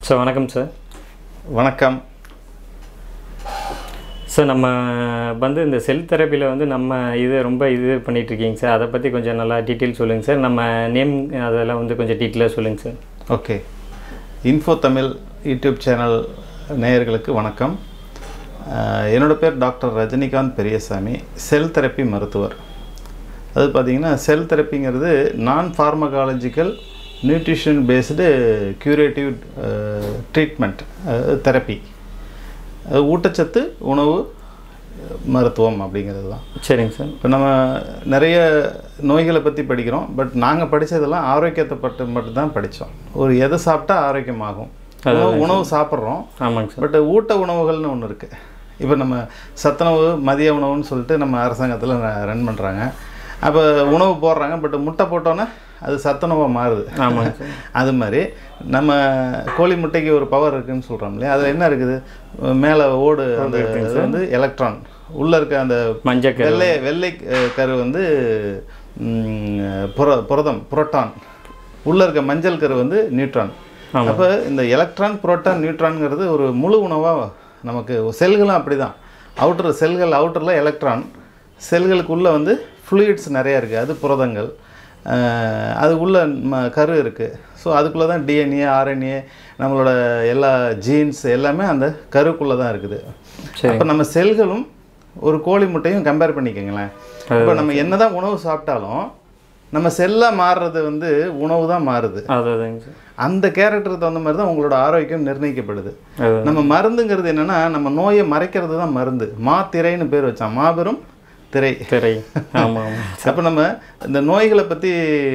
Sir வணக்கம் sir வணக்கம் sir நம்ம வந்து இந்த செல் தெரப்பியில் வந்து நம்ம இது ரொம்ப இது பண்ணிட்டு இருக்கீங்க சார் அதை பற்றி கொஞ்சம் நல்லா டீட்டெயில் சொல்லுங்கள் சார் நம்ம நேம் அதெல்லாம் வந்து கொஞ்சம் டீட்டெயிலாக சொல்லுங்கள் sir okay info Tamil YouTube channel நேயர்களுக்கு வணக்கம் அஹ், என்னோட பேர் doctor Rajinikanth Periyasamy cell therapy மருத்துவர் அது பார்த்திங்கன்னா செல் தெரப்பிங்கிறது நான் pharmacological nutrition based curative treatment therapy ஊட்டச்சத்து உணவு மருத்துவம் அப்படிங்கிறது தான் சரிங்க சார் இப்போ நம்ம நிறைய நோய்களை பற்றி படிக்கிறோம் பட் நாங்கள் படித்ததெல்லாம் ஆரோக்கியத்தை பற்றி மட்டும்தான் படித்தோம் ஒரு எதை சாப்பிட்டா ஆரோக்கியமாகும் உணவு உணவு சாப்பிட்றோம் ஆமாங்க சார் பட் ஊட்ட உணவுகள்னு ஒன்று இருக்குது இப்போ நம்ம சத்துணவு மதிய உணவுன்னு சொல்லிட்டு நம்ம அரசாங்கத்தில் ரன் பண்ணுறாங்க அப்போ உணவு போடுறாங்க பட் முட்டை போட்டோன்னே அது சத்துணவாக மாறுது ஆமாங்க சார் அது மாதிரி நம்ம கோழி முட்டைக்கு ஒரு பவர் இருக்குன்னு சொல்கிறோம் இல்லையா அதில் என்ன இருக்குது மேலே ஓடு அந்த இது வந்து எலக்ட்ரான் உள்ளே இருக்க அந்த மஞ்சக்கரு வெள்ளை வெள்ளை அஹ், கரு வந்து ம், புர புரதம் புரோட்டான் உள்ளே இருக்க மஞ்சள் கரு வந்து நியூட்ரான் ஆமாம் அப்போ இந்த எலக்ட்ரான் புரோட்டான் நியூட்ரான்ங்கிறது ஒரு முழு உணவாக நமக்கு செல்களும் அப்படி தான் அவுட்டர் செல்கள் அவுட்டரில் எலக்ட்ரான் செல்களுக்குள்ளே வந்து ஃப்ளூயிட்ஸ் நிறையா இருக்குது அது புரதங்கள் அஹ், அது உள்ள ம கரு இருக்குது ஸோ அதுக்குள்ளே தான் டிஎன்ஏ ஆர்என்ஏ நம்மளோட எல்லா ஜீன்ஸ் எல்லாமே அந்த கருக்குள்ளே தான் இருக்குது சரி அப்போ நம்ம செல்களும் ஒரு கோழி முட்டையும் கம்பேர் பண்ணிக்கோங்களேன் இப்போ நம்ம என்னதான் உணவு சாப்பிட்டாலும் நம்ம செல்லாக மாறுறது வந்து உணவு தான் மாறுது அதுதாங்க சார் அந்த கேரக்டருக்கு தகுந்த மாதிரி தான் உங்களோட ஆரோக்கியம் நிர்ணயிக்கப்படுது அது நம்ம மருந்துங்கிறது என்னன்னா நம்ம நோயை மறைக்கிறது தான் மருந்து மாத்திரைன்னு பேர் வச்சான் மாபெரும் திரை திரை ஆமாம் ஆமாம் அப்போ நம்ம இந்த நோய்களை பற்றி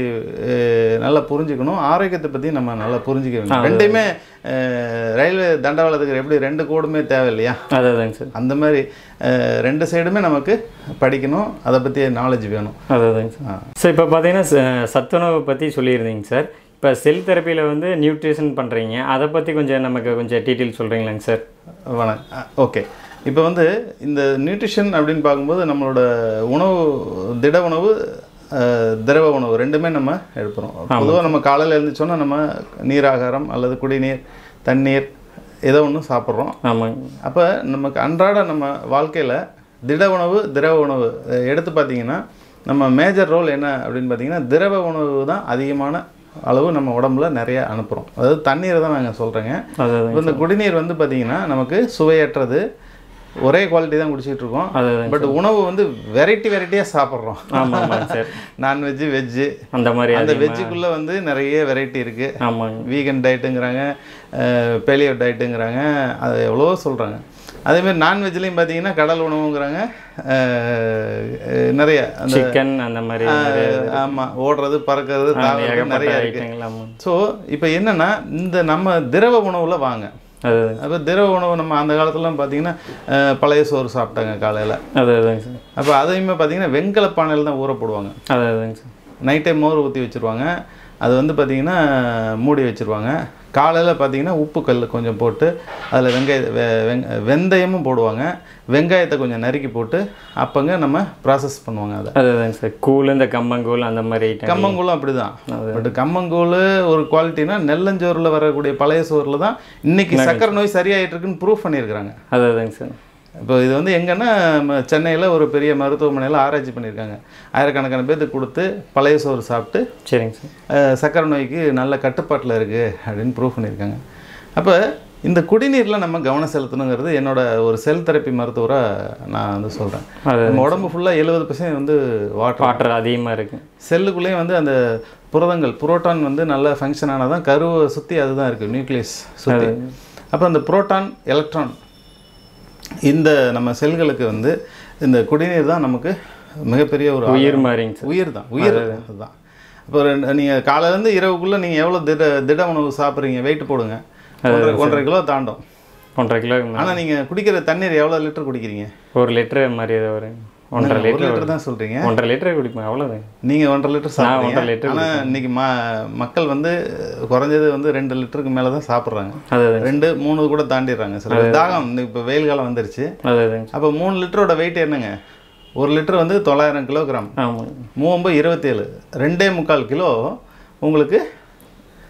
நல்லா புரிஞ்சுக்கணும் ஆரோக்கியத்தை பற்றி நம்ம நல்லா புரிஞ்சுக்க வேண்டும் ரெண்டையுமே அஹ், ரயில்வே தண்டவாளத்துக்கு எப்படி ரெண்டு கோடுமே தேவை இல்லையா அதுதாங்க சார் அந்த மாதிரி அஹ், ரெண்டு சைடுமே நமக்கு படிக்கணும் அதை பற்றி நாலேஜ் வேணும் அதுதாங்க சார் சார் இப்போ பார்த்தீங்கன்னா ச- சத்துணவை பற்றி சொல்லியிருந்தீங்க சார் இப்போ செல் தெரப்பியில் வந்து நியூட்ரிஷன் பண்ணுறீங்க அதை பற்றி கொஞ்சம் நமக்கு கொஞ்சம் டீட்டெயில் சொல்கிறீங்களாங்க சார் வணக்கம் ஓகே இப்போ வந்து இந்த நியூட்ரிஷன் அப்படின்னு பார்க்கும்போது நம்மளோட உணவு திட உணவு அஹ், திரவ உணவு ரெண்டுமே நம்ம எடுக்கிறோம் பொதுவாக நம்ம காலையில் எழுந்துச்சோன்னா நம்ம நீராகாரம் அல்லது குடிநீர் தண்ணீர் ஏதோ ஒன்று சாப்பிட்றோம் ஆமாங்க அப்போ நமக்கு அன்றாட நம்ம வாழ்க்கையில் திட உணவு திரவ உணவு அஹ், எடுத்து பார்த்தீங்கன்னா நம்ம மேஜர் ரோல் என்ன அப்படின்னு பார்த்தீங்கன்னா திரவ உணவு தான் அதிகமான அளவு நம்ம உடம்புல நிறைய அனுப்புகிறோம் அதாவது தண்ணீரை தான் நாங்கள் சொல்கிறேங்க அதுதாங்க இப்போ இந்த குடிநீர் வந்து பார்த்தீங்கன்னா நமக்கு சுவையற்றது ஒரே குவாலிட்டி தான் குடிச்சிட்டு இருக்கோம் அதுதாங்க பட் உணவு வந்து வெரைட்டி வெரைட்டியாக சாப்பிட்றோம் ஆமாம் ஆமாங்க சார் நான்வெஜ்ஜு வெஜ்ஜு அந்த மாதிரி அந்த அதிகமாக வெஜ்ஜுக்குள்ளே வந்து நிறைய வெரைட்டி இருக்குது ஆமாங்க வீகன் டயட்டுங்கிறாங்க பெலியோ டயட்டுங்கிறாங்க அது எவ்வளவோ சொல்கிறாங்க அதேமாதிரி நான்வெஜ்லேயும் பார்த்தீங்கன்னா கடல் உணவுங்கிறாங்க அஹ், நிறைய அந்த சிக்கன் அந்த மாதிரி ஆமாம் ஓடுறது பறக்கிறது தாவறது ஏகப்பட்ட நிறைய இருக்குது ஐட்டங்கள் ஆமாம் ஸோ இப்போ என்னென்னா இந்த நம்ம திரவ உணவில் வாங்க அது அப்போ திரவ உணவு நம்ம அந்த காலத்துலலாம் பார்த்தீங்கன்னா அஹ், பழைய சோறு சாப்பிட்டாங்க காலையில் அது அதுதாங்க சார் அப்போ அதையுமே பார்த்தீங்கன்னா வெண்கல பானையில் தான் ஊற போடுவாங்க அது அதுதாங்க சார் நைட்டே மோர் ஊற்றி வச்சுருவாங்க அது வந்து பார்த்திங்கன்னா மூடி வச்சுருவாங்க காலையில் பார்த்தீங்கன்னா உப்பு கல் கொஞ்சம் போட்டு அதில் வெங்காய வெ- வெங்க வெந்தயமும் போடுவாங்க வெங்காயத்தை கொஞ்சம் நறுக்கி போட்டு அப்போங்க நம்ம ப்ராசஸ் பண்ணுவாங்க அதை அது அதுதாங்க சார் கூழ் இந்த கம்மங்கூழ் அந்த மாதிரி ஐட்டம் கம்மங்கூழும் அப்படி தான் பட் கம்மங்கூழ் ஒரு குவாலிட்டினா நெல்லஞ்சோறில் வரக்கூடிய பழைய சோறில் தான் இன்னைக்கு சக்கரை நோய் சரியாயிட்டு இருக்குன்னு ப்ரூவ் பண்ணியிருக்கிறாங்க அது அதுதாங்க சார் இப்போ இது வந்து எங்கன்னா சென்னையில் ஒரு பெரிய மருத்துவமனையில் ஆராய்ச்சி பண்ணியிருக்காங்க ஆயிரக்கணக்கான பேர்த்துக்கு கொடுத்து பழைய சோறு சாப்பிட்டு சரிங்க சார் அஹ், சக்கரை நோய்க்கு நல்ல கட்டுப்பாட்டில் இருக்குது அப்படின்னு ப்ரூவ் பண்ணியிருக்காங்க அப்போ இந்த குடிநீரில் நம்ம கவனம் செலுத்தணுங்கிறது என்னோட ஒரு செல் தெரப்பி மருத்துவராக நான் வந்து சொல்கிறேன் அது நம்ம உடம்பு ஃபுல்லாக எழுபது பர்சன்ட் வந்து வாட்டர் வாட்டர் அதிகமாக இருக்கு செல்லுக்குள்ளேயும் வந்து அந்த புரதங்கள் புரோட்டான் வந்து நல்ல ஃபங்க்ஷன் ஆனால் தான் கருவை சுற்றி அதுதான் இருக்குது நியூக்ளியஸ் சுற்றி அப்போ அந்த புரோட்டான் எலக்ட்ரான் இந்த நம்ம செல்களுக்கு வந்து இந்த குடிநீர் தான் நமக்கு மிகப்பெரிய ஒரு உயிர் மாதிரிங்க சார் உயிர் தான் உயிர் அதுதான் இப்போ நீங்கள் காலையிலேருந்து இரவுக்குள்ளே நீங்கள் எவ்வளோ திட திட உணவு சாப்பிட்றீங்க வெயிட் போடுங்க ஒன்றரை ஒன்றரை கிலோ தாண்டும் ஒன்றரை கிலோ ஆனால் நீங்கள் குடிக்கிற தண்ணீர் எவ்வளோ லிட்டர் குடிக்கிறீங்க ஒரு லிட்டரு மாதிரி ஏதோ ஒரு ஒன்றரை ஒரு லிட்டர் லிட்டர் தான் சொல்கிறீங்க ஒன்றரை லிட்டர் குடிப்பேன் அவ்வளோதான் நீங்கள் ஒன்றரை லிட்டர் ஒன்றரை சாப்பிட்றீங்க லிட்டர் ஆனால் இன்னைக்கு ம மக்கள் வந்து குறைஞ்சது வந்து ரெண்டு லிட்டருக்கு மேலே தான் சாப்பிட்றாங்க அது அது ரெண்டு மூணு கூட தாண்டிடுறாங்க சில பேர். தாகம் இப்போ வெயில் காலம் வந்துருச்சு அது அதுங்க அப்போ மூணு லிட்டரோட வெயிட் என்னங்க ஒரு லிட்டர் வந்து தொள்ளாயிரம் கிலோகிராம் ஆமாங்க மூவம்பு இருபத்தேழு ரெண்டே முக்கால் கிலோ உங்களுக்கு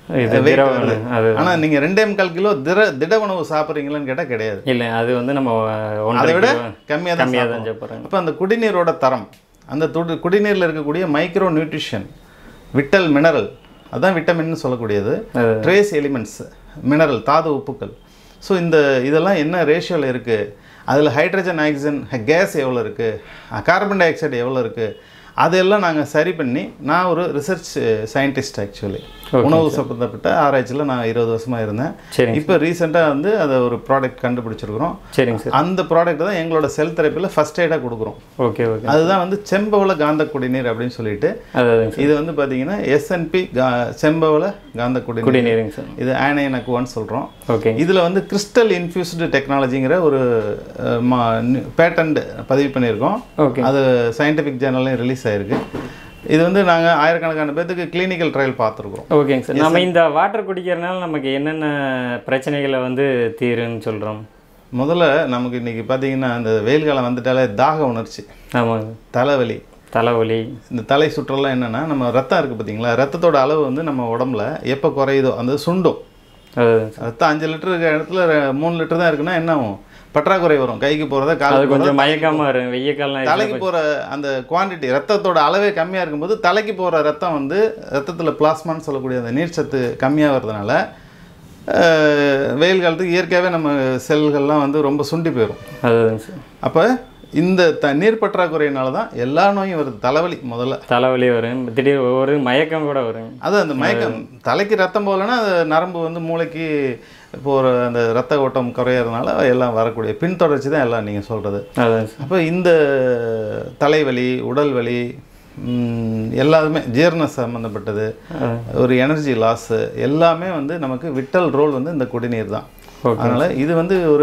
இது weight திரவ வருது. உணவு. அது ஆனா நீங்க ரெண்டே முக்கால் கிலோ திட திட உணவு சாப்பிட்றீங்களான்னு கேட்டா கிடையாது இல்லை அது வந்து நம்ம அதை ஒன்றரை விட கிலோ கம்மியா தான் கம்மியாக தான் சாப்பிடுறோம். சாப்பிட்றோம் அப்ப அந்த குடிநீரோட தரம் அந்த துடி குடிநீர்ல இருக்கக்கூடிய மைக்ரோ நியூட்ரிஷன் விட்டல் மினரல் அதான் விட்டமின்னு சொல்லக்கூடியது அது ட்ரேஸ் எலிமெண்ட்ஸ் மினரல் தாது உப்புக்கள் ஸோ இந்த இதெல்லாம் என்ன ரேஷியோவில் இருக்குது அதில் ஹைட்ரஜன் ஆக்சிஜன் கேஸ் எவ்வளோ இருக்குது கார்பன் டை ஆக்சைடு எவ்வளோ இருக்குது அதெல்லாம் நாங்கள் சரி பண்ணி நான் ஒரு ரிசர்ச் சயின்டிஸ்ட் ஆக்சுவலி உணவு சம்மந்தப்பட்ட ஆராய்ச்சியில் நான் இருபது வருஷமாக இருந்தேன் சரிங்க இப்போ ரீசெண்டாக வந்து அதை ஒரு ப்ராடக்ட் கண்டுபிடிச்சிருக்கிறோம் சரிங்க சார் அந்த ப்ராடக்ட் தான் எங்களோட செல் தெரப்பியில் ஃபஸ்ட் எய்டாக கொடுக்குறோம் ஓகே ஓகே அதுதான் வந்து செம்பவள காந்த குடிநீர் அப்படின்னு சொல்லிட்டு அது அதுங்க சார் இது வந்து பார்த்தீங்கன்னா எஸ்என்பி செம்பவள காந்த குடிநீர் குடிநீருங்க சார் இது ஆனையனக்குவான்னு சொல்கிறோம் ஓகே இதில் வந்து கிறிஸ்டல் இன்ஃபியூஸ்டு டெக்னாலஜிங்கிற ஒரு பேட்டன்ட் பதிவு பண்ணியிருக்கோம் ஓகே அது சயின்டிஃபிக் ஜேர்னல்லையும் ரிலீஸ் ஆயிருக்கு இது வந்து நாங்கள் ஆயிரக்கணக்கான பேர்த்துக்கு கிளினிக்கல் ட்ரையல் பார்த்துருக்குறோம் ஓகேங்க சார் நம்ம இந்த வாட்டர் குடிக்கிறதுனால நமக்கு என்னென்ன பிரச்சனைகளை வந்து தீருன்னு சொல்கிறோம் முதல்ல நமக்கு இன்றைக்கி பார்த்தீங்கன்னா இந்த வெயில் காலம் வந்துட்டாலே தாக உணர்ச்சி ஆமாங்க தலைவலி தலைவலி இந்த தலை சுற்றலாம் என்னென்னா நம்ம ரத்தம் இருக்குது பார்த்தீங்களா ரத்தத்தோட அளவு வந்து நம்ம உடம்புல எப்போ குறையுதோ அந்த சுண்டும் அது ரத்தம் அஞ்சு லிட்டர் இருக்கிற இடத்துல ரெ- மூணு லிட்டர் தான் இருக்குன்னா என்ன ஆகும் பற்றாக்குறை வரும் கைக்கு போகிறத அது காலுக்கு போகிறத கொஞ்சம் மயக்கமாக வரும் வெய்ய காலம் தலைக்கு போகிற அந்த குவாண்டிட்டி ரத்தத்தோட அளவே கம்மியாக இருக்கும்போது தலைக்கு போகிற ரத்தம் வந்து ரத்தத்தில் பிளாஸ்மான்னு சொல்லக்கூடிய அந்த நீர்ச்சத்து கம்மியாக வர்றதுனால அஹ், வெயில் காலத்துக்கு இயற்கையாகவே நம்ம செல்கள்லாம் வந்து ரொம்ப சுண்டி போயிடும் அதுதாங்க சார் அப்போ இந்த த நீர் பற்றாக்குறையினால தான் எல்லா நோயும் வருது தலைவலி முதல்ல தலைவலி வரும் திடீர் ஒரு மயக்கம் கூட வரும் அது அந்த மயக்கம் தலைக்கு ரத்தம் போகலன்னா அது நரம்பு வந்து மூளைக்கு போகிற அந்த ரத்த ஓட்டம் குறையறதுனால எல்லாம் வரக்கூடிய பின்தொடர்ச்சி தான் எல்லாம் நீங்கள் சொல்கிறது அதான் சார் அப்போ இந்த தலைவலி உடல் வலி ம், எல்லாமே ஜீரண சம்மந்தப்பட்டது ஒரு எனர்ஜி லாஸு எல்லாமே வந்து நமக்கு விட்டல் ரோல் வந்து இந்த குடிநீர் தான் ஓகே அதனால் இது வந்து ஒரு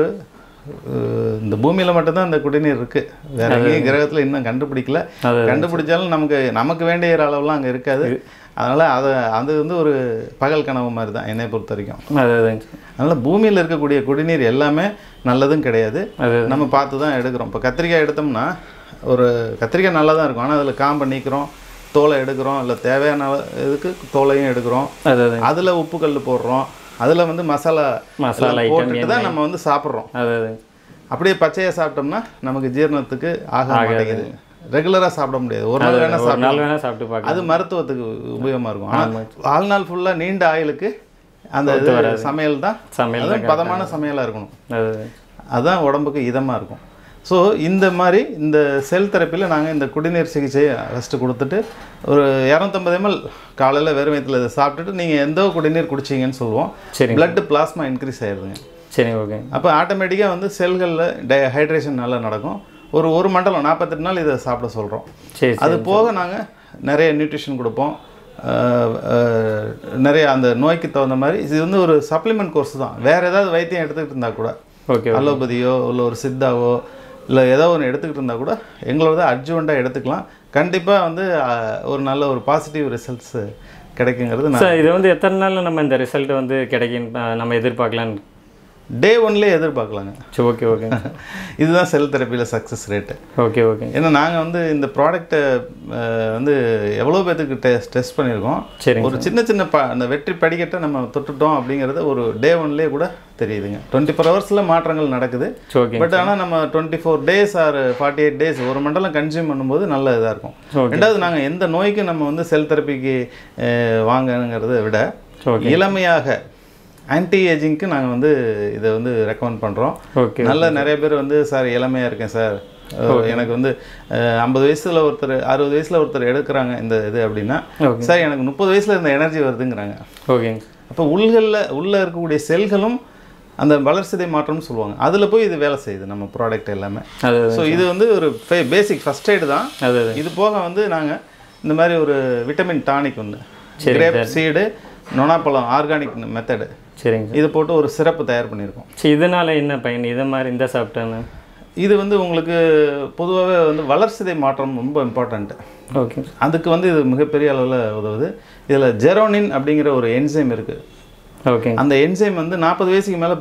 அஹ், இந்த பூமியில் மட்டும்தான் இந்த குடிநீர் இருக்குது வேற எங்கேயும் கிரகத்தில் இன்னும் கண்டுபிடிக்கல அது கண்டுபிடிச்சாலும் நமக்கு நமக்கு வேண்டிய அளவுலாம் அங்கே இருக்காது அதனால் அதை அது வந்து ஒரு பகல் கனவு மாதிரி தான் என்னை பொறுத்த வரைக்கும் அது அதுங்க சார் அதனால் பூமியில் இருக்கக்கூடிய குடிநீர் எல்லாமே நல்லதும் கிடையாது அது நம்ம பார்த்து தான் எடுக்கிறோம் இப்போ கத்திரிக்காய் எடுத்தோம்னா ஒரு கத்திரிக்காய் நல்லா தான் இருக்கும் ஆனால் அதில் காம்பை நீக்கிறோம் தோலை எடுக்கிறோம் இல்லை தேவையான அள- இதுக்கு தோலையும் எடுக்கிறோம் அது அதுங்க அதில் உப்பு கல் போடுறோம் அதில் வந்து மசாலா மசாலா எல்லாம் ஐட்டம் போட்டுட்டு தான் நம்ம வந்து சாப்பிட்றோம் அது அதுங்க அப்படியே பச்சையாக சாப்பிட்டோம்னா நமக்கு ஜீரணத்துக்கு ஆக மாட்டேங்குது ரெகுலராக சாப்பிட முடியாது ஒரு நாள் வேணால் ஒரு நாள் வேணால் சாப்பிட்டு பார்க்கலாம் அது மருத்துவத்துக்கு உபயோகமாக இருக்கும் ஆனால் வாழ்நாள் ஃபுல்லாக நீண்ட ஆயுளுக்கு அந்த இது சமையல் தான் சமையல் அதுவும் பதமான சமையலாக இருக்கணும் அது அதுதான் உடம்புக்கு இதமாக இருக்கும் ஸோ இந்த மாதிரி இந்த செல் தெரப்பியில் நாங்கள் இந்த குடிநீர் சிகிச்சையை ஃபஸ்ட்டு கொடுத்துட்டு ஒரு இரநூத்தம்பது எம்எல் காலையில் வெறும் வயித்துல இதை சாப்பிட்டுட்டு நீங்கள் எந்த குடிநீர் குடிச்சீங்கன்னு சொல்லுவோம் சரிங்க blood பிளாஸ்மா இன்க்ரீஸ் ஆயிடுதுங்க சரி ஓகே அப்போ ஆட்டோமேட்டிக்காக வந்து செல்களில் டை ஹைட்ரேஷன் நல்லா நடக்கும் ஒரு ஒரு மண்டலம் நாற்பத்தெட்டு நாள் இதை சாப்பிட சொல்கிறோம் சரி அது போக நாங்கள் நிறைய நியூட்ரிஷன் கொடுப்போம் அஹ், அஹ், நிறைய அந்த நோய்க்கு தகுந்த மாதிரி இது வந்து ஒரு சப்ளிமெண்ட் கோர்ஸ் தான் வேறு ஏதாவது வைத்தியம் எடுத்துக்கிட்டு இருந்தால் கூட ஓகே அலோபதியோ இல்லை ஒரு சித்தாவோ இல்லை ஏதோ ஒன்று எடுத்துக்கிட்டு இருந்தால் கூட எங்களோட அட்ஜுவண்ட்டாக எடுத்துக்கலாம் கண்டிப்பாக வந்து அஹ், ஒரு நல்ல ஒரு பாசிட்டிவ் ரிசல்ட்ஸ் கிடைக்குங்கிறது நான் சார் இது வந்து எத்தனை நாளில் நம்ம இந்த ரிசல்ட் வந்து கிடைக்கும் அஹ், நம்ம எதிர்பார்க்கலான்னு டே ஒன்லேயே எதிர்பார்க்கலாங்க சரி ஓகே ஓகே இதுதான் செல் தெரப்பியில் சக்ஸஸ் ரேட்டு ஓகே ஓகே ஏன்னா நாங்கள் வந்து இந்த ப்ராடக்ட்டை வந்து எவ்வளோ பேத்துக்கு டெஸ்ட் டெஸ்ட் பண்ணியிருக்கோம் சரிங்க ஒரு சின்ன சின்ன ப அந்த வெற்றி படிக்கட்டை நம்ம தொட்டுட்டோம் அப்படிங்கிறது ஒரு டே ஒன்லேயே கூட தெரியுதுங்க டுவெண்ட்டி ஃபோர் ஹவர்ஸில் மாற்றங்கள் நடக்குது சரி ஓகே பட் ஆனால் நம்ம twenty four days or forty eight days ஒரு மண்டலம் கன்சியூம் பண்ணும்போது நல்ல இதாக இருக்கும் Okay. ரெண்டாவது நாங்கள் எந்த நோய்க்கு நம்ம வந்து செல் தெரப்பிக்கு வாங்கணுங்கிறத விட ஓகே இளமையாக ஆன்டி ஏஜிங்க்கு நாங்கள் வந்து இதை வந்து ரெக்கமெண்ட் பண்ணுறோம் ஓகே நல்ல நிறைய பேர் வந்து சார் இளமையாக இருக்கேன் சார் அஹ் எனக்கு வந்து ஐம்பது வயசுல ஒருத்தர் அறுபது வயசுல ஒருத்தர் எடுக்கிறாங்க இந்த இது அப்படின்னா ஓகே சார் எனக்கு முப்பது வயசுல இருந்த எனர்ஜி வருதுங்கிறாங்க ஓகேங்க அப்போ உள்களில் உள்ளே இருக்கக்கூடிய செல்களும் அந்த வளர்சிதை மாற்றம்னு சொல்லுவாங்க அதில் போய் இது வேலை செய்யுது நம்ம ப்ராடக்ட் எல்லாமே அது ஸோ இது வந்து ஒரு பேசிக் ஃபர்ஸ்ட் எய்டு தான் அது அது இது போக வந்து நாங்கள் இந்த மாதிரி ஒரு விட்டமின் டானிக் ஒன்று சரி, கிரேப் சீடு நொனாப்பழம் ஆர்கானிக் மெத்தடு சரிங்க சார் இது போட்டு ஒரு சிறப்பு தயார் பண்ணியிருக்கோம் சரி இதனால என்ன பயன் இதை மாதிரி இந்த சாப்பிட்டேன்னு இது வந்து உங்களுக்கு பொதுவாகவே வந்து வளர்சிதை மாற்றம் ரொம்ப இம்பார்ட்டண்ட்டு ஓகே அதுக்கு வந்து இது மிகப்பெரிய அளவில் உதவுது இதில் ஜெரோனின் அப்படிங்கிற ஒரு என்சைம் இருக்குது ஓகேங்க அந்த என்சைம் வந்து நாற்பது வயசுக்கு மேலே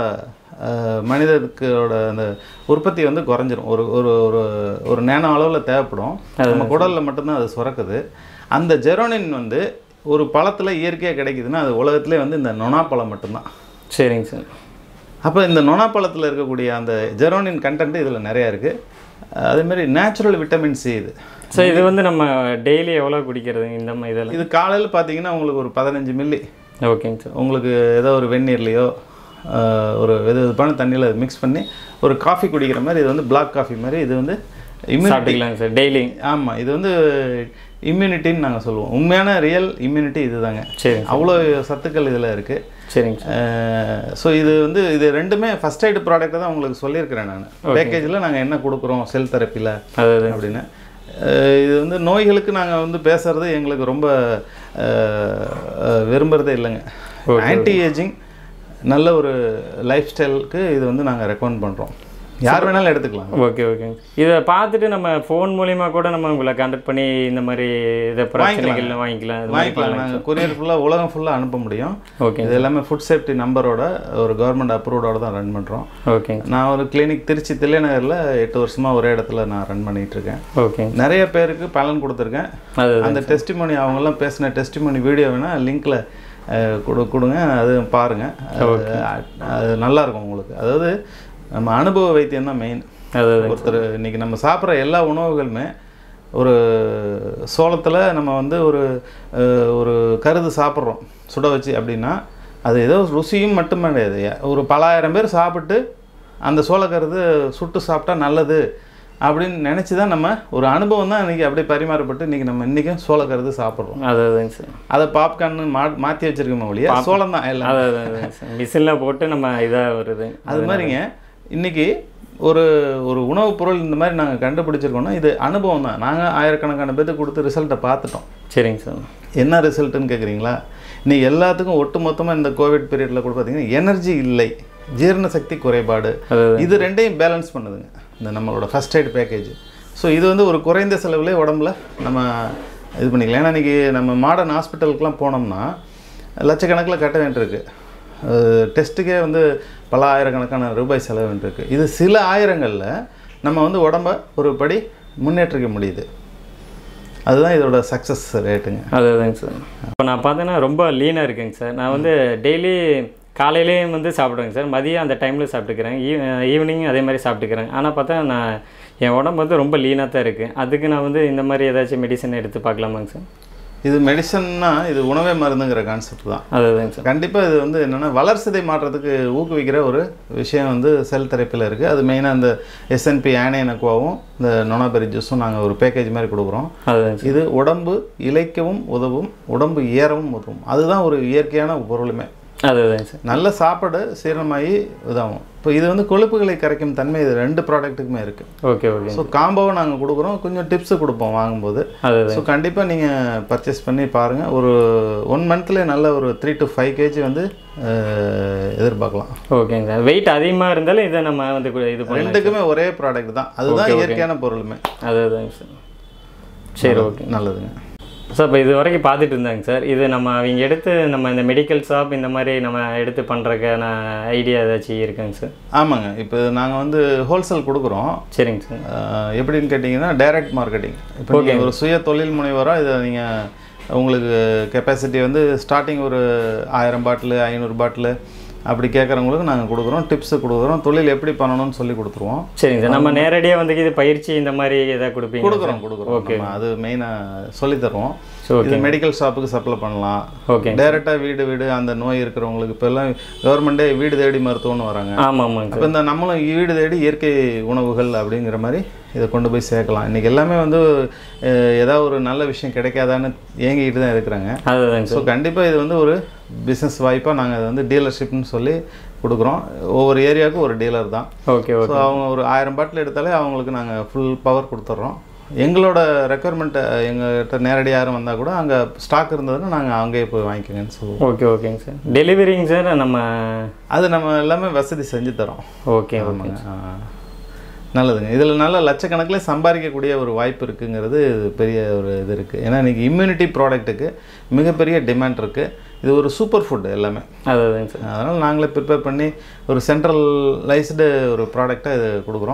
பொதுவாக மனிதர்களோட அந்த உற்பத்தி வந்து குறைஞ்சிரும் ஒரு ஒரு ஒரு ஒரு நேனோ அளவில் தேவைப்படும் நம்ம குடலில் மட்டும்தான் அது சுரக்குது அந்த ஜெரோனின் வந்து ஒரு பழத்தில் இயற்கையாக கிடைக்குதுன்னா அது உலகத்திலே வந்து இந்த நொனாப்பழம் மட்டும்தான் சரிங்க சார் அப்போ இந்த நொனாப்பழத்தில் இருக்கக்கூடிய அந்த ஜெரோனின் கண்டென்ட் இதில் நிறையா இருக்குது அதேமாரி நேச்சுரல் விட்டமின் சி இது ஸோ இது வந்து நம்ம டெய்லி எவ்வளோ குடிக்கிறது இந்த மாதிரி இதெல்லாம் இது காலையில் பார்த்தீங்கன்னா உங்களுக்கு ஒரு பதினஞ்சு மில்லி ஓகேங்க சார் உங்களுக்கு ஏதோ ஒரு வெந்நீர்லேயோ ஆஹ், ஒரு வெது வெதுப்பான தண்ணியில் மிக்ஸ் பண்ணி ஒரு காஃபி குடிக்கிற மாதிரி இது வந்து பிளாக் காஃபி மாதிரி இது வந்து இம்யூனிட்டி சாப்பிட்டுக்கலாங்க சார் டெய்லி ஆமாம் இது வந்து இம்யூனிட்டின்னு நாங்கள் சொல்லுவோம் உண்மையான ரியல் இம்யூனிட்டி இதுதாங்க சரிங்க அவ்வளோ சத்துக்கள் இதில் இருக்குது சரிங்க சார் ஸோ இது வந்து இது ரெண்டுமே ஃபஸ்ட் எய்டு ப்ராடக்ட்டை தான் உங்களுக்கு சொல்லியிருக்கிறேன் நான் பேக்கேஜில் நாங்கள் என்ன கொடுக்குறோம் செல் தெரப்பியில் அது அது அப்படின்னு அஹ் இது வந்து நோய்களுக்கு நாங்கள் வந்து பேசுறது எங்களுக்கு ரொம்ப அஹ், அஹ், விரும்புறதே இல்லைங்க ஆன்டி ஏஜிங் நல்ல ஒரு லைஃப் ஸ்டைலுக்கு இது வந்து நாங்கள் ரெக்கமெண்ட் பண்ணுறோம் யார் வேணாலும் எடுத்துக்கலாம் ஓகே ஓகேங்க இதை பார்த்துட்டு நம்ம ஃபோன் மூலிமா கூட நம்ம உங்களை கான்டாக்ட் பண்ணி இந்த மாதிரி இதை பிரச்சனைகள் வாங்கிக்கலாம் இது மாதிரி வாங்கிக்கலாம் நாங்கள் கொரியர் ஃபுல்லாக உலகம் ஃபுல்லாக அனுப்ப முடியும் ஓகே இது எல்லாமே ஃபுட் சேஃப்டி நம்பரோட ஒரு கவர்மெண்ட் அப்ரூவ்டோட தான் ரன் பண்ணுறோம் ஓகேங்க நான் ஒரு கிளினிக் திருச்சி தில்லைநகரில் எட்டு வருஷமாக ஒரே இடத்துல நான் ரன் பண்ணிகிட்டு இருக்கேன் ஓகேங்க நிறைய பேருக்கு பலன் கொடுத்துருக்கேன் அது அந்த டெஸ்டிமோனி அவங்கெல்லாம் பேசின டெஸ்டிமோனி வீடியோ வேணால் லிங்க்கில் கொடு கொடுங்க அது பாருங்கள் அது நல்லா இருக்கும் உங்களுக்கு அதாவது நம்ம அனுபவ வைத்தியம் தான் மெயின் அது அது ஒருத்தர் இன்னைக்கு நம்ம சாப்பிட்ற எல்லா உணவுகளுமே ஒரு சோளத்தில் நம்ம வந்து ஒரு அஹ், ஒரு கருது சாப்பிட்றோம் சுட வச்சு அப்படின்னா அது ஏதோ ருசியும் மட்டும் கிடையாது ஒரு பலாயிரம் பேர் சாப்பிட்டு அந்த சோளக்கருது சுட்டு சாப்பிட்டா நல்லது அப்படின்னு நினச்சி தான் நம்ம ஒரு அனுபவம் தான் இன்றைக்கி அப்படியே பரிமாறப்பட்டு இன்றைக்கி நம்ம இன்றைக்கும் சோளக்கருது சாப்பிட்றோம் அது அதுங்க சார் அதை பாப்கார்ன் மா மாற்றி வச்சிருக்கோமே ஒழிய சோளம் தான் எல்லாம் அது அது அதுங்க சார் மிஷினில் போட்டு நம்ம இதாக வருது அது மாதிரிங்க இன்னைக்கு ஒரு ஒரு உணவுப் பொருள் இந்த மாதிரி நாங்கள் கண்டுபிடிச்சிருக்கோம்னா இது அனுபவம் தான் நாங்கள் ஆயிரக்கணக்கான பேர்த்துக்கு கொடுத்து ரிசல்ட்டை பார்த்துட்டோம் சரிங்க சார் என்ன ரிசல்ட்டுன்னு கேட்குறீங்களா இன்னைக்கு எல்லாத்துக்கும் ஒட்டு மொத்தமாக இந்த கோவிட் பீரியடில் கூட பார்த்தீங்கன்னா எனர்ஜி இல்லை ஜீரண சக்தி குறைபாடு அது இது ரெண்டையும் பேலன்ஸ் பண்ணுதுங்க இந்த நம்மளோட ஃபஸ்ட் எய்ட் பேக்கேஜ் ஸோ இது வந்து ஒரு குறைந்த செலவுலே உடம்புல நம்ம இது பண்ணிக்கலாம் ஏன்னா இன்றைக்கி நம்ம மாடர்ன் ஹாஸ்பிட்டலுக்குலாம் போனோம்னா லட்சக்கணக்கில் கட்ட வேண்டியிருக்கு டெஸ்ட்டுக்கே வந்து பல ஆயிரக்கணக்கான ரூபாய் செலவு வேண்டியிருக்கு இது சில ஆயிரங்களில் நம்ம வந்து உடம்ப ஒரு படி முன்னேற்றிக்க முடியுது அதுதான் இதோட சக்ஸஸ் ரேட்டுங்க அது அதுங்க சார் இப்போ நான் பார்த்தேன்னா ரொம்ப லீனாக இருக்குங்க சார் நான் வந்து டெய்லி காலையிலேயும் வந்து சாப்பிடுவேங்க சார் மதியம் அந்த டைமில் சாப்பிட்டுக்கிறேன் ஈ ஈவினிங் அதே மாதிரி சாப்பிட்டுக்கிறேன் ஆனால் பார்த்தா நான் என் உடம்பு வந்து ரொம்ப லீனாக தான் இருக்குது அதுக்கு நான் வந்து இந்த மாதிரி ஏதாச்சும் மெடிசன் எடுத்து பார்க்கலாமாங்க சார் இது மெடிசன்னா இது உணவே மருந்துங்கிற கான்செப்ட் தான் அது அதுங்க சார் கண்டிப்பாக இது வந்து என்னென்னா வளர்சிதை மாற்றத்துக்கு ஊக்குவிக்கிற ஒரு விஷயம் வந்து செல் தெரப்பியில் இருக்குது அது மெயினாக இந்த எஸ்என்பி ஆனையனக்குவாவும் இந்த நொனாபெரி ஜூஸும் நாங்கள் ஒரு பேக்கேஜ் மாதிரி கொடுக்குறோம் அதுதாங்க சார் இது உடம்பு இளைக்கவும் உதவும் உடம்பு ஏறவும் உதவும் அதுதான் ஒரு இயற்கையான பொருளுமே அது அதுங்க சார் நல்ல சாப்பாடு சீரணமாகி இதாகும் இப்போ இது வந்து கொழுப்புகளை கரைக்கும் தன்மை இது ரெண்டு ப்ராடக்ட்டுக்குமே இருக்குது ஓகே ஓகே ஸோ காம்போவை நாங்கள் கொடுக்குறோம் கொஞ்சம் டிப்ஸு கொடுப்போம் வாங்கும்போது அது அது ஸோ கண்டிப்பாக நீங்கள் பர்ச்சேஸ் பண்ணி பாருங்கள் ஒரு ஒன் மந்த்லேயே நல்ல ஒரு த்ரீ டு ஃபைவ் கேஜி வந்து அஹ், எதிர்பார்க்கலாம் ஓகேங்க சார் வெயிட் அதிகமாக இருந்தாலும் இதை நம்ம வந்து கு- இது பண்ணலாம் ரெண்டுக்குமே ஒரே ப்ராடக்ட் தான் அதுதான் இயற்கையான பொருளுமே அது அதுங்க சார் சரி ஓகே நல்லதுங்க சார் இப்போ இது வரைக்கும் பார்த்துட்டு இருந்தாங்க சார் இது நம்ம அவங்க எடுத்து நம்ம இந்த மெடிக்கல் ஷாப் இந்த மாதிரி நம்ம எடுத்து பண்ணுறக்கான ஐடியா ஏதாச்சும் இருக்குங்க சார் ஆமாங்க இப்போ நாங்கள் வந்து ஹோல்சேல் கொடுக்குறோம் சரிங்க சார் அஹ், எப்படின்னு கேட்டிங்கன்னா டைரக்ட் மார்க்கெட்டிங் இப்போ நீங்கள் ஒரு சுய தொழில் முனைவராக இதை நீங்கள் உங்களுக்கு கெப்பாசிட்டி வந்து ஸ்டார்டிங் ஒரு ஆயிரம் பாட்டிலு ஐநூறு பாட்டிலு அப்படி கேட்குறவங்களுக்கு நாங்கள் கொடுக்குறோம் டிப்ஸு கொடுக்குறோம் தொழில் எப்படி பண்ணணும்னு சொல்லி கொடுத்துருவோம் சரிங்க சார் நம்ம நேரடியாக வந்து இது பயிற்சி இந்த மாதிரி எதாவது கொடுப்பீங்க கொடுக்குறோம் கொடுக்குறோம் நம்ம அது மெயினாக சொல்லி தருவோம் சரி, இது மெடிக்கல் ஷாப்புக்கு சப்ளை பண்ணலாம் ஓகே டைரெக்டாக வீடு வீடு அந்த நோய் இருக்கிறவங்களுக்கு இப்போ எல்லாம் கவர்மெண்டே வீடு தேடி மருத்துவம்னு வராங்க ஆமாம் ஆமாங்க அப்போ இந்த நம்மளும் வீடு தேடி இயற்கை உணவுகள் அப்படிங்கிற மாதிரி இதை கொண்டு போய் சேர்க்கலாம் இன்றைக்கி எல்லாமே வந்து அஹ், ஏதாவது ஒரு நல்ல விஷயம் கிடைக்காதான்னு ஏங்கிட்டு தான் இருக்கிறாங்க சார் அதுதாங்க ஸோ கண்டிப்பாக இது வந்து ஒரு பிஸ்னஸ் வாய்ப்பாக நாங்கள் அதை வந்து டீலர்ஷிப்னு சொல்லி கொடுக்குறோம் ஒவ்வொரு ஏரியாவுக்கும் ஒரு டீலர் தான் ஓகே ஓகே ஸோ அவங்க ஒரு ஆயிரம் பாட்டில் எடுத்தாலே அவங்களுக்கு நாங்கள் ஃபுல் பவர் கொடுத்துட்றோம் எங்களோட ரெக்குயர்மெண்ட்டை எங்கள்கிட்ட நேரடியாக யாரும் வந்தால் கூட அங்கே ஸ்டாக் இருந்ததுன்னா நாங்கள் அங்கேயே போய் வாங்கிக்கோங்கன்னு சொல்லுவோம் ஓகே ஓகேங்க சார் டெலிவரிங்க சார் நம்ம அது நம்ம எல்லாமே வசதி செஞ்சு தரோம் ஓகே ஓகே ஆமாங்க ஆ. நல்லதுங்க இதில் நல்ல லட்சக்கணக்கில் சம்பாதிக்கக்கூடிய ஒரு வாய்ப்பு இருக்குங்கிறது இது பெரிய ஒரு இது இருக்குது ஏன்னா இன்றைக்கி இம்யூனிட்டி ப்ராடக்ட்டுக்கு மிகப்பெரிய டிமாண்ட் இருக்குது இது ஒரு சூப்பர் ஃபுட் எல்லாமே அதுதாங்க சார் அதனால் நாங்களே ப்ரிப்பேர் பண்ணி ஒரு சென்ட்ரலைஸ்டு ஒரு ப்ராடக்டாக இது கொடுக்குறோம்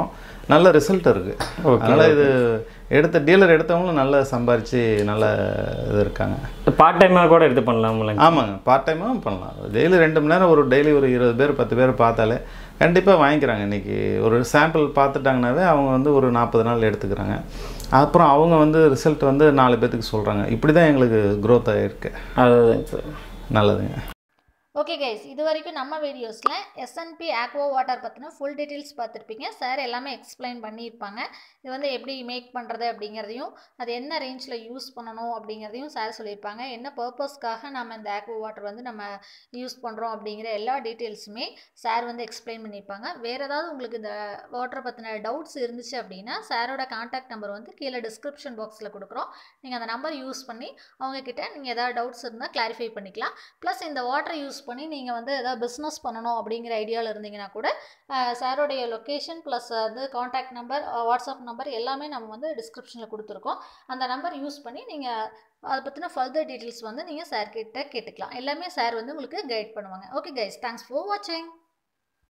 நல்ல ரிசல்ட் இருக்குது Okay, அதனால் இது எடுத்த டீலர் எடுத்தவங்களும் நல்லா சம்பாரித்து நல்ல இது இருக்காங்க பார்ட் டைமாக கூட எடுத்து பண்ணலாம்லங்க ஆமாங்க பார்ட் டைமாகவும் பண்ணலாம் டெய்லி ரெண்டு மணி நேரம் ஒரு டெய்லி ஒரு இருபது பேர் பத்து பேர் பார்த்தாலே கண்டிப்பாக வாங்கிக்கிறாங்க இன்றைக்கி ஒரு சாம்பிள் பார்த்துட்டாங்கனாவே அவங்க வந்து ஒரு நாற்பது நாள் எடுத்துக்கிறாங்க அப்புறம் அவங்க வந்து ரிசல்ட் வந்து நாலு பேர்த்துக்கு சொல்கிறாங்க இப்படி தான் எங்களுக்கு க்ரோத் ஆகிருக்கு அதுதாங்க சார் நல்லதுங்க ஓகே கைஸ் இது வரைக்கும் நம்ம வீடியோஸில் எஸ்என்பி ஆக்வா வாட்டர் பற்றின ஃபுல் டீட்டெயில்ஸ் பார்த்துருப்பீங்க சார் எல்லாமே எக்ஸ்பிளைன் பண்ணியிருப்பாங்க இது வந்து எப்படி மேக் பண்ணுறது அப்படிங்கிறதையும் அது என்ன ரேஞ்சில் யூஸ் பண்ணணும் அப்படிங்கிறதையும் சார் சொல்லியிருப்பாங்க என்ன பர்பஸ்க்காக நம்ம இந்த ஆக்வா வாட்டர் வந்து நம்ம யூஸ் பண்ணுறோம் அப்படிங்கிற எல்லா டீட்டெயில்ஸுமே சார் வந்து எக்ஸ்பிளைன் பண்ணியிருப்பாங்க வேறு ஏதாவது உங்களுக்கு இந்த வாட்டரை பற்றின டவுட்ஸ் இருந்துச்சு அப்படின்னா சாரோட கான்டாக்ட் நம்பர் வந்து கீழே டிஸ்கிரிப்ஷன் பாக்ஸில் கொடுக்குறோம் நீங்கள் அந்த நம்பர் யூஸ் பண்ணி அவங்கக்கிட்ட நீங்கள் ஏதாவது டவுட்ஸ் இருந்தால் கிளாரிஃபை பண்ணிக்கலாம் ப்ளஸ் இந்த வாட்டரை யூஸ் பண்ணி நீங்கள் வந்து எதாவது பிஸ்னஸ் பண்ணணும் அப்படிங்கிற ஐடியாவில் இருந்தீங்கன்னா கூட சாரோடைய லொக்கேஷன் ப்ளஸ் வந்து காண்டாக்ட் நம்பர் வாட்ஸ்அப் நம்பர் எல்லாமே நம்ம வந்து டிஸ்கிரிப்ஷனில் கொடுத்துருக்கோம் அந்த நம்பர் யூஸ் பண்ணி நீங்கள் அதை பற்றின ஃபர்தர் டீட்டெயில்ஸ் வந்து நீங்கள் சார் கிட்ட கேட்டுக்கலாம் எல்லாமே சார் வந்து உங்களுக்கு கைட் பண்ணுவாங்க ஓகே கைஸ் தேங்க்ஸ் ஃபார் வாட்சிங்